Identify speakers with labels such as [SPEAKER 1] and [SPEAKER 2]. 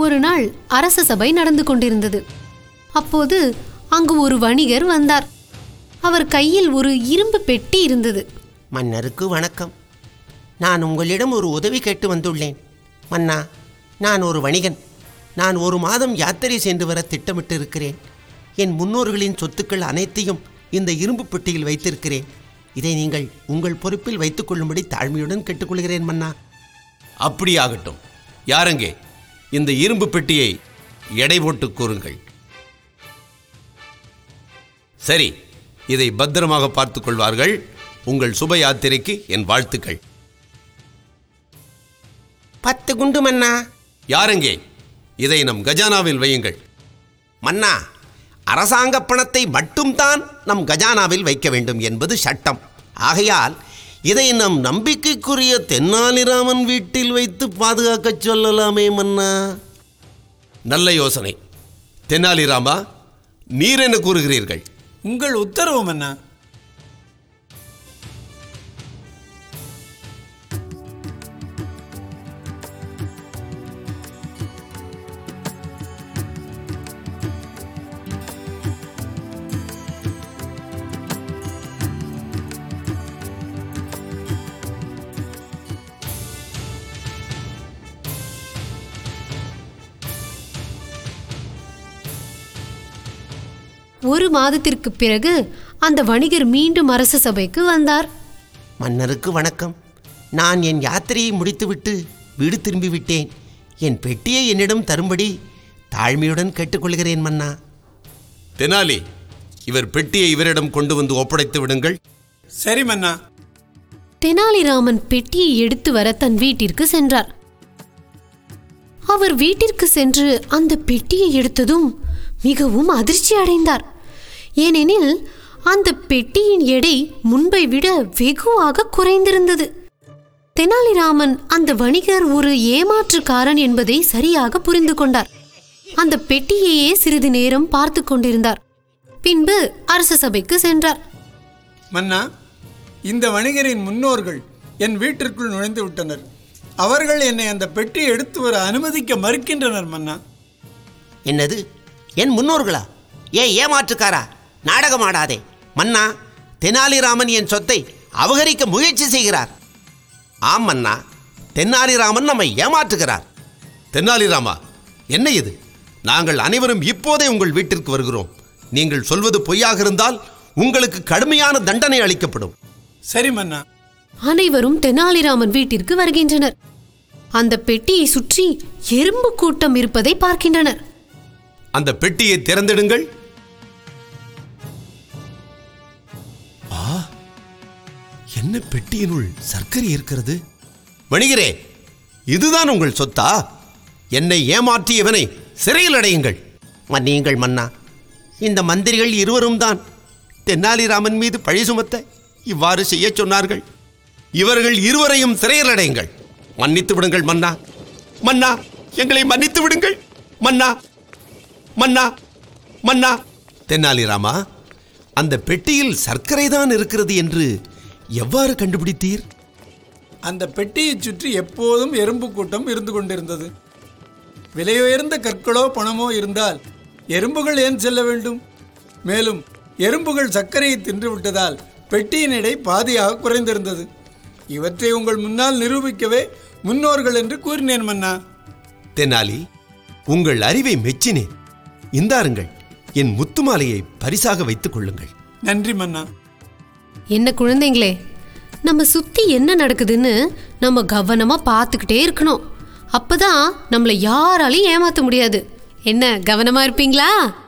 [SPEAKER 1] ஒரு நாள் அரச சபை நடந்து கொண்டிருந்தது அப்போது அங்கு ஒரு வணிகர் வந்தார் அவர் கையில் ஒரு இரும்பு பெட்டி இருந்தது
[SPEAKER 2] மன்னருக்கு வணக்கம் நான் உங்களிடம் ஒரு உதவி கேட்டு வந்துள்ளேன் மன்னா நான் ஒரு வணிகன் நான் ஒரு மாதம் யாத்திரை சென்று வர திட்டமிட்டு இருக்கிறேன் என் முன்னோர்களின் சொத்துக்கள் அனைத்தையும் இந்த இரும்பு பெட்டியில் வைத்திருக்கிறேன் இதை நீங்கள் உங்கள் பொறுப்பில் வைத்துக் கொள்ளும்படி தாழ்மையுடன் கேட்டுக்கொள்கிறேன் மன்னா
[SPEAKER 3] அப்படியாகட்டும் யாரங்கே இந்த இரும்பு பெட்டியை எடை போட்டு கூறுங்கள் சரி இதை பத்திரமாக பார்த்துக் கொள்வார்கள் உங்கள் சுப யாத்திரைக்கு என் வாழ்த்துக்கள்
[SPEAKER 2] பத்து குண்டு மன்னா
[SPEAKER 3] யாரங்கே இதை நம் கஜானாவில் வையுங்கள்
[SPEAKER 2] மன்னா அரசாங்க பணத்தை மட்டும்தான் நம் கஜானாவில் வைக்க வேண்டும் என்பது சட்டம் ஆகையால் இதை நம் நம்பிக்கைக்குரிய தென்னாலிராமன் வீட்டில் வைத்து பாதுகாக்கச் சொல்லலாமே மன்னா
[SPEAKER 3] நல்ல யோசனை தெனாலிராமா நீர் என்ன கூறுகிறீர்கள்
[SPEAKER 4] உங்கள் உத்தரவு மன்னா
[SPEAKER 1] ஒரு மாதத்திற்கு பிறகு அந்த வணிகர் மீண்டும் அரச சபைக்கு வந்தார்
[SPEAKER 2] மன்னருக்கு வணக்கம் நான் என் யாத்திரையை முடித்துவிட்டு வீடு திரும்பி விட்டேன் என் பெட்டியை என்னிடம் தரும்படி தாழ்மையுடன் கேட்டுக்கொள்கிறேன் மன்னா
[SPEAKER 3] தெனாலி இவர் பெட்டியை இவரிடம் கொண்டு வந்து ஒப்படைத்து விடுங்கள்
[SPEAKER 4] சரி மன்னா
[SPEAKER 1] தெனாலிராமன் பெட்டியை எடுத்து வர தன் வீட்டிற்கு சென்றார் அவர் வீட்டிற்கு சென்று அந்த பெட்டியை எடுத்ததும் மிகவும் அதிர்ச்சி அடைந்தார் ஏனெனில் அந்த பெட்டியின் எடை முன்பை விட வெகுவாக குறைந்திருந்தது தெனாலிராமன் அந்த வணிகர் ஒரு ஏமாற்றுக்காரன் என்பதை சரியாக புரிந்து கொண்டார் அந்த பெட்டியையே சிறிது நேரம் பார்த்து கொண்டிருந்தார் பின்பு அரச சபைக்கு சென்றார்
[SPEAKER 4] மன்னா இந்த வணிகரின் முன்னோர்கள் என் வீட்டிற்குள் நுழைந்து விட்டனர் அவர்கள் என்னை அந்த பெட்டியை எடுத்து வர அனுமதிக்க மறுக்கின்றனர் மன்னா
[SPEAKER 2] என்னது என் முன்னோர்களா ஏ ஏமாற்றுக்காரா நாடகமாடாதே மன்னா தெனாலிராமன் என் சொத்தை அபகரிக்க முயற்சி செய்கிறார் ஆம் மன்னா தென்னாலிராமன் நம்மை ஏமாற்றுகிறார்
[SPEAKER 3] தெனாலிராமா என்ன இது நாங்கள் அனைவரும் இப்போதே உங்கள் வீட்டிற்கு வருகிறோம் நீங்கள் சொல்வது பொய்யாக இருந்தால் உங்களுக்கு கடுமையான தண்டனை அளிக்கப்படும்
[SPEAKER 4] சரி மன்னா
[SPEAKER 1] அனைவரும் தெனாலிராமன் வீட்டிற்கு வருகின்றனர் அந்த பெட்டியை சுற்றி எறும்பு கூட்டம் இருப்பதை பார்க்கின்றனர்
[SPEAKER 3] அந்த பெட்டியை திறந்திடுங்கள் ஆ என்ன பெட்டியினுள் சர்க்கரை இருக்கிறது வணிகரே இதுதான் உங்கள் சொத்தா என்னை ஏமாற்றியவனை சிறையில் அடையுங்கள்
[SPEAKER 2] மன்னியுங்கள் மன்னா இந்த மந்திரிகள் இருவரும் தான் தென்னாலிராமன் மீது பழி சுமத்த
[SPEAKER 3] இவ்வாறு செய்யச் சொன்னார்கள் இவர்கள் இருவரையும் சிறையில் அடையுங்கள் மன்னித்து விடுங்கள் மன்னா மன்னா எங்களை மன்னித்து விடுங்கள் மன்னா மன்னா மன்னா தென்னாலிராமா அந்த பெட்டியில் சர்க்கரை தான் இருக்கிறது என்று எவ்வாறு கண்டுபிடித்தீர்
[SPEAKER 4] அந்த பெட்டியைச் சுற்றி எப்போதும் எறும்பு கூட்டம் இருந்து கொண்டிருந்தது விலையுயர்ந்த கற்களோ பணமோ இருந்தால் எறும்புகள் ஏன் செல்ல வேண்டும் மேலும் எறும்புகள் சர்க்கரையை தின்று விட்டதால் பெட்டியின் எடை பாதியாக குறைந்திருந்தது இவற்றை உங்கள் முன்னால் நிரூபிக்கவே முன்னோர்கள் என்று கூறினேன் மன்னா
[SPEAKER 3] தெனாலி உங்கள் அறிவை மெச்சினேன் இந்தாருங்கள் என் முத்துமாலையை பரிசாக வைத்துக் கொள்ளுங்கள்
[SPEAKER 4] நன்றி மன்னா
[SPEAKER 1] என்ன குழந்தைங்களே நம்ம சுத்தி என்ன நடக்குதுன்னு நம்ம கவனமா பார்த்துக்கிட்டே இருக்கணும் அப்பதான் நம்மளை யாராலையும் ஏமாத்த முடியாது என்ன கவனமா இருப்பீங்களா